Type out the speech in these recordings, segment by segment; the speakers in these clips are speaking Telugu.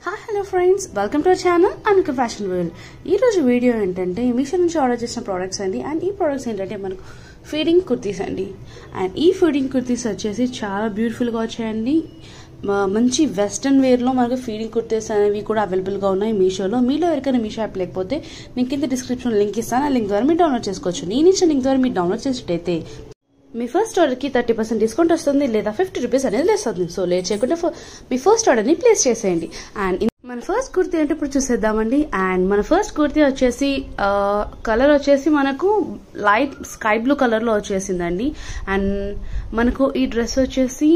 hi hello friends welcome to our channel Anuka fashion world ఈ రోజు వీడియో ఏంటంటే మీషో నుంచి ఆర్డర్ చేసిన ప్రోడక్ట్స్ అండి అండ్ ఈ ప్రోడక్ట్స్ ఏంటంటే మనకు ఫీడింగ్ కుర్తీస్ అండి అండ్ ఈ ఫీడింగ్ కుర్తీస్ వచ్చేసి చాలా బ్యూటిఫుల్గా వచ్చాయండి మ- మంచి వెస్ట్రన్ వేర్లో మనకు ఫీడింగ్ కుర్తీస్ అనేవి కూడా అవైలబుల్గా ఉన్నాయి మీషోలో మీలో ఎవరికైనా మీషో యాప్ లేకపోతే నేను కింద డిస్క్రిప్షన్ లింక్ ఇస్తాను ఆ లింక్ ద్వారా మీరు డౌన్లోడ్ చేసుకోవచ్చు నేను ఇచ్చిన లింక్ ద్వారా మీరు డౌన్లోడ్ చేసేటైతే మీ ఫస్ట్ ఆర్డర్కి థర్టీ పర్సెంట్ డిస్కౌంట్ వస్తుంది లేదా ఫిఫ్టీ రూపీస్ అనేది లెస్ అవుతుంది సో లేట్ చేయకుండా ఫ- మీ ఫస్ట్ ఆర్డర్ని ప్లేస్ చేసేయండి అండ్ మన ఫస్ట్ కుర్తీ అంటే ఇప్పుడు చూసేద్దామండి అండ్ మన ఫస్ట్ కుర్తీ వచ్చేసి కలర్ వచ్చేసి మనకు లైట్ స్కై బ్లూ కలర్లో వచ్చేసిందండి అండ్ మనకు ఈ డ్రెస్ వచ్చేసి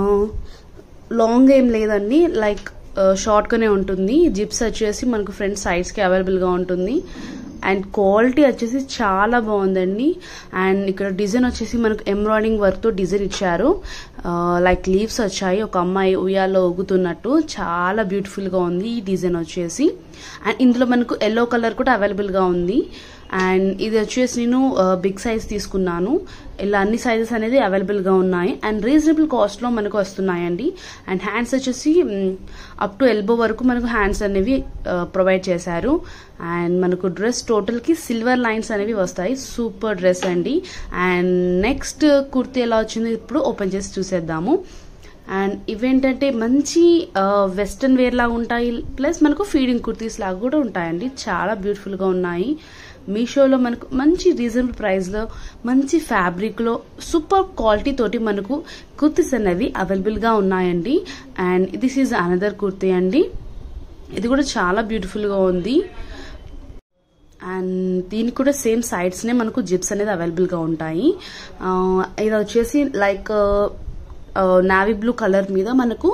లాంగ్ ఏం లేదండి లైక్ షార్ట్గానే ఉంటుంది జిప్స్ వచ్చేసి మనకు ఫ్రంట్ సైడ్స్కి అవైలబుల్గా ఉంటుంది అండ్ క్వాలిటీ వచ్చేసి చాలా బాగుందండి అండ్ ఇక్కడ డిజైన్ వచ్చేసి మనకు ఎంబ్రాయిడింగ్ వర్క్తో డిజైన్ ఇచ్చారు లైక్ లీవ్స్ వచ్చాయి ఒక అమ్మాయి ఉయ్యాల్లో ఊగుతున్నట్టు చాలా బ్యూటిఫుల్గా ఉంది ఈ డిజైన్ వచ్చేసి అండ్ ఇందులో మనకు ఎల్లో కలర్ కూడా అవైలబుల్గా ఉంది అండ్ ఇది వచ్చేసి నేను బిగ్ సైజ్ తీసుకున్నాను ఇలా అన్ని సైజెస్ అనేది అవైలబుల్గా ఉన్నాయి అండ్ రీజనబుల్ కాస్ట్లో మనకు వస్తున్నాయండి అండ్ హ్యాండ్స్ వచ్చేసి అప్ టు ఎల్బో వరకు మనకు హ్యాండ్స్ అనేవి ప్రొవైడ్ చేశారు అండ్ మనకు డ్రెస్ టోటల్కి సిల్వర్ లైన్స్ అనేవి వస్తాయి సూపర్ డ్రెస్ అండి అండ్ నెక్స్ట్ కుర్తీ ఎలా వచ్చిందో ఇప్పుడు ఓపెన్ చేసి చూసేద్దాము అండ్ ఇవేంటంటే మంచి వెస్ట్రన్ వేర్ లాగా ఉంటాయి ప్లస్ మనకు ఫీడింగ్ కుర్తీస్ లాగా కూడా ఉంటాయండి చాలా బ్యూటిఫుల్గా ఉన్నాయి మీషోలో మనకు మంచి రీజనబుల్ ప్రైస్లో మంచి ఫ్యాబ్రిక్లో సూపర్ క్వాలిటీ తోటి మనకు కుర్తీస్ అనేవి అవైలబుల్గా ఉన్నాయండి and this is another kurti అండి ఇది కూడా చాలా బ్యూటిఫుల్గా ఉంది అండ్ దీనికి కూడా సేమ్ సైడ్స్నే మనకు జిప్స్ అనేది అవైలబుల్గా ఉంటాయి ఆ, ఇది వచ్చేసి లైక్ నావీ బ్లూ కలర్ మీద మనకు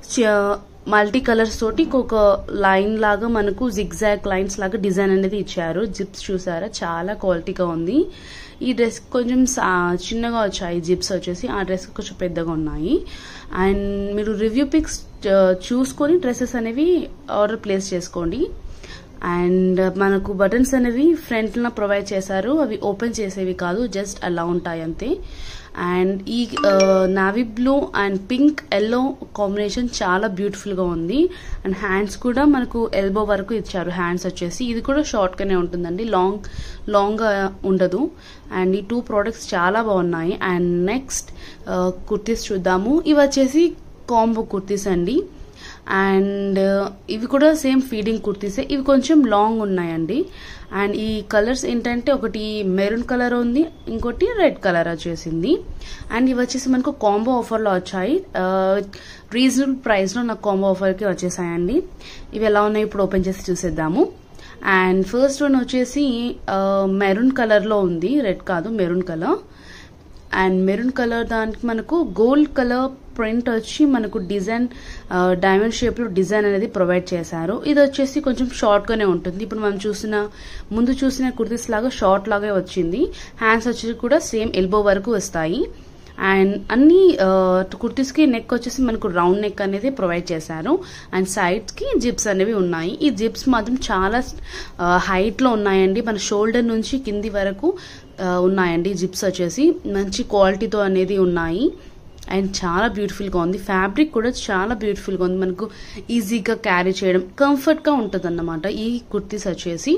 మల్టీ కలర్స్ తోటి ఒక లైన్ లాగా మనకు జిగ్జాగ్ లైన్స్ లాగా డిజైన్ అనేది ఇచ్చారు జిప్స్ చూసారా చాలా క్వాలిటీగా ఉంది ఈ డ్రెస్ కొంచెం సా- చిన్నగా వచ్చాయి జిప్స్ వచ్చేసి ఆ డ్రెస్ కొంచెం పెద్దగా ఉన్నాయి అండ్ మీరు రివ్యూ పిక్స్ చూసుకొని డ్రెస్సెస్ అనేవి ఆర్డర్ ప్లేస్ చేసుకోండి అండ్ మనకు బటన్స్ అనేవి ఫ్రంట్లో ప్రొవైడ్ చేశారు అవి ఓపెన్ చేసేవి కాదు జస్ట్ అలా ఉంటాయి అంతే అండ్ ఈ navy blue and pink yellow combination చాలా బ్యూటిఫుల్గా ఉంది అండ్ హ్యాండ్స్ కూడా మనకు ఎల్బో వరకు ఇచ్చారు హ్యాండ్స్ వచ్చేసి ఇది కూడా షార్ట్గానే ఉంటుందండి లాంగ్ లాంగ్గా ఉండదు అండ్ ఈ టూ ప్రోడక్ట్స్ చాలా బాగున్నాయి అండ్ నెక్స్ట్ కుర్తీస్ చూద్దాము ఇవి వచ్చేసి కాంబో కుర్తీస్ అండి అండ్ ఇవి కూడా సేమ్ ఫీడింగ్ కుర్తీసే ఇవి కొంచెం లాంగ్ ఉన్నాయండి అండ్ ఈ కలర్స్ ఏంటంటే ఒకటి మెరూన్ కలర్ ఉంది ఇంకోటి రెడ్ కలర్ వచ్చేసింది అండ్ ఇవి వచ్చేసి మనకు కాంబో ఆఫర్లో వచ్చాయి రీజనబుల్ ప్రైస్లో నాకు కాంబో ఆఫర్కి వచ్చేసాయండి ఇవి ఎలా ఉన్నాయి ఇప్పుడు ఓపెన్ చేసి చూసేద్దాము అండ్ ఫస్ట్ వన్ వచ్చేసి మెరూన్ కలర్లో ఉంది రెడ్ కాదు maroon colour and maroon colour దానికి మనకు గోల్డ్ కలర్ ప్రింట్ వచ్చి మనకు డిజైన్ డైమండ్ షేప్లో డిజైన్ అనేది ప్రొవైడ్ చేశారు ఇది వచ్చేసి కొంచెం షార్ట్గానే ఉంటుంది ఇప్పుడు మనం చూసిన ముందు చూసిన కుర్తీస్ లాగా షార్ట్ లాగే వచ్చింది హ్యాండ్స్ వచ్చి కూడా సేమ్ ఎల్బో వరకు వస్తాయి అండ్ అన్ని కుర్తీస్కి నెక్ వచ్చేసి మనకు రౌండ్ నెక్ అనేది ప్రొవైడ్ చేశారు అండ్ సైడ్స్కి జిప్స్ అనేవి ఉన్నాయి ఈ జిప్స్ మాత్రం చాలా హైట్లో ఉన్నాయండి మన షోల్డర్ నుంచి కింది వరకు ఆ, ఉన్నాయండి జిప్స్ వచ్చేసి మంచి క్వాలిటీతో అనేది ఉన్నాయి అండ్ చాలా బ్యూటిఫుల్గా ఉంది ఫ్యాబ్రిక్ కూడా చాలా బ్యూటిఫుల్గా ఉంది మనకు ఈజీగా క్యారీ చేయడం కంఫర్ట్గా ఉంటుంది అన్నమాట ఈ కుర్తీస్ వచ్చేసి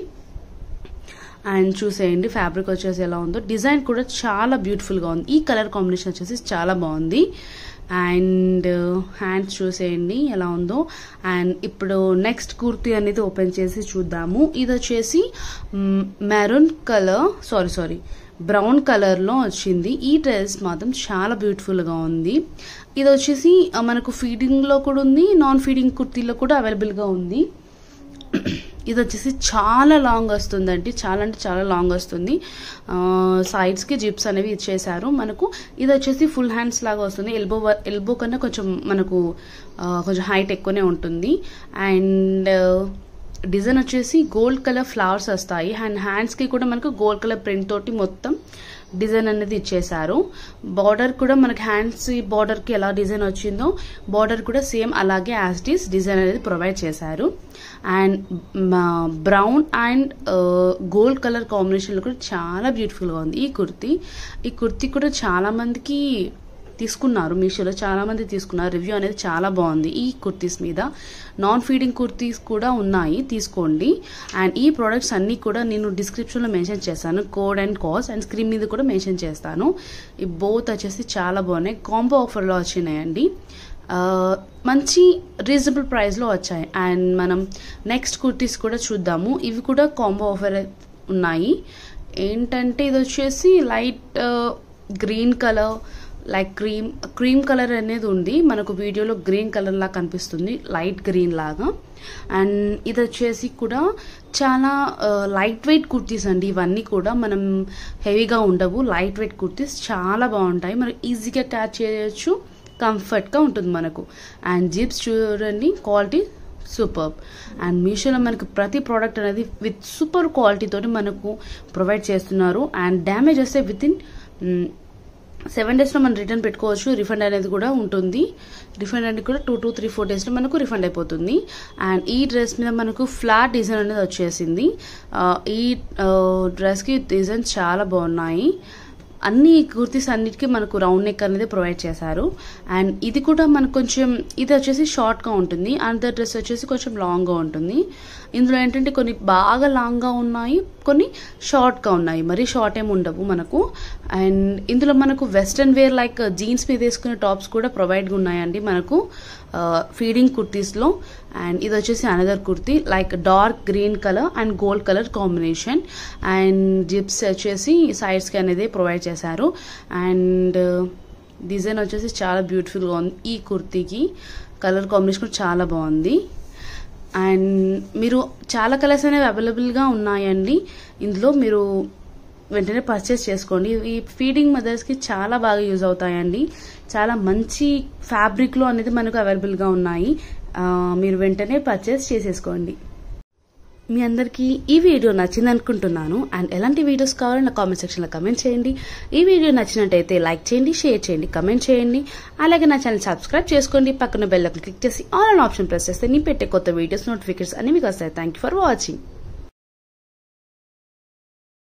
అండ్ చూసేయండి ఫ్యాబ్రిక్ వచ్చేసి ఎలా ఉందో డిజైన్ కూడా చాలా బ్యూటిఫుల్గా ఉంది ఈ కలర్ కాంబినేషన్ వచ్చేసి చాలా బాగుంది అండ్ హ్యాండ్స్ చూసేయండి ఎలా ఉందో అండ్ ఇప్పుడు నెక్స్ట్ కుర్తీ అనేది ఓపెన్ చేసి చూద్దాము ఇది వచ్చేసి maroon colour sorry sorry brown కలర్లో వచ్చింది ఈ డ్రెస్ మాత్రం చాలా బ్యూటిఫుల్గా ఉంది ఇది వచ్చేసి ఆ, మనకు ఫీడింగ్లో కూడా ఉంది నాన్ ఫీడింగ్ కుర్తీలో కూడా అవైలబుల్గా ఉంది ఇది వచ్చేసి చాలా లాంగ్ వస్తుందండి చాలా అంటే చాలా లాంగ్ వస్తుంది సైడ్స్కి జిప్స్ అనేవి ఇచ్చేసారు మనకు ఇది వచ్చేసి ఫుల్ హ్యాండ్స్ లాగా వస్తుంది ఎల్బో ఎల్బో కన్నా కొంచెం మనకు ఆ, కొంచెం హైట్ ఎక్కువనే ఉంటుంది అండ్ డిజైన్ వచ్చేసి గోల్డ్ కలర్ ఫ్లవర్స్ వస్తాయి అండ్ హ్యాండ్స్కి కూడా మనకు గోల్డ్ కలర్ ప్రింట్ తోటి మొత్తం డిజైన్ అనేది ఇచ్చేసారు బార్డర్ కూడా మనకి హ్యాండ్స్ బార్డర్కి ఎలా డిజైన్ వచ్చిందో బార్డర్ కూడా సేమ్ అలాగే యాజ్ ఇట్ ఈస్ డిజైన్ అనేది ప్రొవైడ్ చేశారు and brown and gold colour కాంబినేషన్లో కూడా చాలా బ్యూటిఫుల్గా ఉంది ఈ కుర్తీ ఈ కుర్తీ కూడా చాలా మందికి తీసుకున్నారు మీషోలో చాలా మంది తీసుకున్నారు రివ్యూ అనేది చాలా బాగుంది ఈ కుర్తీస్ మీద నాన్ ఫీడింగ్ కుర్తీస్ కూడా ఉన్నాయి తీసుకోండి అండ్ ఈ ప్రోడక్ట్స్ అన్నీ కూడా నేను డిస్క్రిప్షన్లో మెన్షన్ చేస్తాను code and cost and screen మీద కూడా మెన్షన్ చేస్తాను ఈ బోత్ వచ్చేసి చాలా బాగున్నాయి కాంబో ఆఫర్లో వచ్చినాయండి ఆ, మంచి రీజనబుల్ ప్రైస్లో వచ్చాయి అండ్ మనం నెక్స్ట్ కుర్తీస్ కూడా చూద్దాము ఇవి కూడా కాంబో ఆఫర్ ఉన్నాయి ఏంటంటే ఇది వచ్చేసి light green colour like cream cream colour అనేది ఉంది మనకు వీడియోలో గ్రీన్ కలర్ లాగా కనిపిస్తుంది లైట్ గ్రీన్ లాగా అండ్ ఇది వచ్చేసి కూడా చాలా లైట్ వెయిట్ కుర్తీస్ అండి ఇవన్నీ కూడా మనం హెవీగా ఉండవు లైట్ వెయిట్ కుర్తీస్ చాలా బాగుంటాయి మనం ఈజీగా క్యాచ్ చేయొచ్చు కంఫర్ట్గా ఉంటుంది మనకు అండ్ జిప్స్ చూడండి క్వాలిటీ సూపర్ అండ్ మీషోలో మనకి ప్రతి ప్రోడక్ట్ అనేది విత్ సూపర్ క్వాలిటీతోటి మనకు ప్రొవైడ్ చేస్తున్నారు అండ్ డ్యామేజ్ వస్తే విత్ ఇన్ సెవెన్ డేస్లో మనం రిటర్న్ పెట్టుకోవచ్చు రిఫండ్ అనేది కూడా ఉంటుంది రిఫండ్ అనేది కూడా టూ టూ త్రీ ఫోర్ డేస్లో మనకు రిఫండ్ అయిపోతుంది అండ్ ఈ డ్రెస్ మీద మనకు ఫ్లాట్ డిజైన్ అనేది వచ్చేసింది ఆ, ఈ డ్రెస్కి డిజైన్ చాలా బాగున్నాయి అన్ని కుర్తీస్ అన్నిటికీ మనకు రౌండ్ నెక్ అనేది ప్రొవైడ్ చేశారు అండ్ ఇది కూడా మనకు కొంచెం ఇది వచ్చేసి షార్ట్గా ఉంటుంది అండ్ డ్రెస్ వచ్చేసి కొంచెం లాంగ్గా ఉంటుంది ఇందులో ఏంటంటే కొన్ని బాగా లాంగ్గా ఉన్నాయి కొన్ని షార్ట్గా ఉన్నాయి మరీ షార్ట్ ఏమి ఉండవు మనకు అండ్ ఇందులో మనకు వెస్ట్రన్ వేర్ లైక్ జీన్స్ మీద వేసుకునే టాప్స్ కూడా ప్రొవైడ్గా ఉన్నాయండి మనకు ఫీడింగ్ కుర్తీస్లో అండ్ ఇది వచ్చేసి another kurti like dark green colour and gold colour combination and zips వచ్చేసి సైడ్స్కి అనేది ప్రొవైడ్ చేశారు అండ్ డిజైన్ వచ్చేసి చాలా బ్యూటిఫుల్గా ఉంది ఈ కుర్తీకి కలర్ కాంబినేషన్ కూడా చాలా బాగుంది అండ్ మీరు చాలా కలర్స్ అనేవి అవైలబుల్గా ఉన్నాయండి ఇందులో మీరు వెంటనే పర్చేస్ చేసుకోండి ఈ ఫీడింగ్ మదర్స్కి చాలా బాగా యూజ్ అవుతాయండి చాలా మంచి ఫ్యాబ్రిక్లో అనేది మనకు అవైలబుల్గా ఉన్నాయి ఆ, మీరు వెంటనే పర్చేస్ చేసేసుకోండి మీ అందరికీ ఈ వీడియో నచ్చింది అనుకుంటున్నాను అండ్ ఎలాంటి వీడియోస్ కావాలో నా కామెంట్ సెక్షన్లో కమెంట్ చేయండి ఈ వీడియో నచ్చినట్టయితే లైక్ చేయండి షేర్ చేయండి కమెంట్ చేయండి అలాగే నా ఛానల్ సబ్స్క్రైబ్ చేసుకోండి పక్కన బెల్ క్లిక్ చేసి ఆల్ ఆన్ ఆప్షన్ ప్రెస్ చేస్తే నేను పెట్టే కొత్త వీడియోస్ నోటిఫికేషన్స్ అన్ని మీకు వస్తాయి థ్యాంక్ యూ ఫర్ వాచింగ్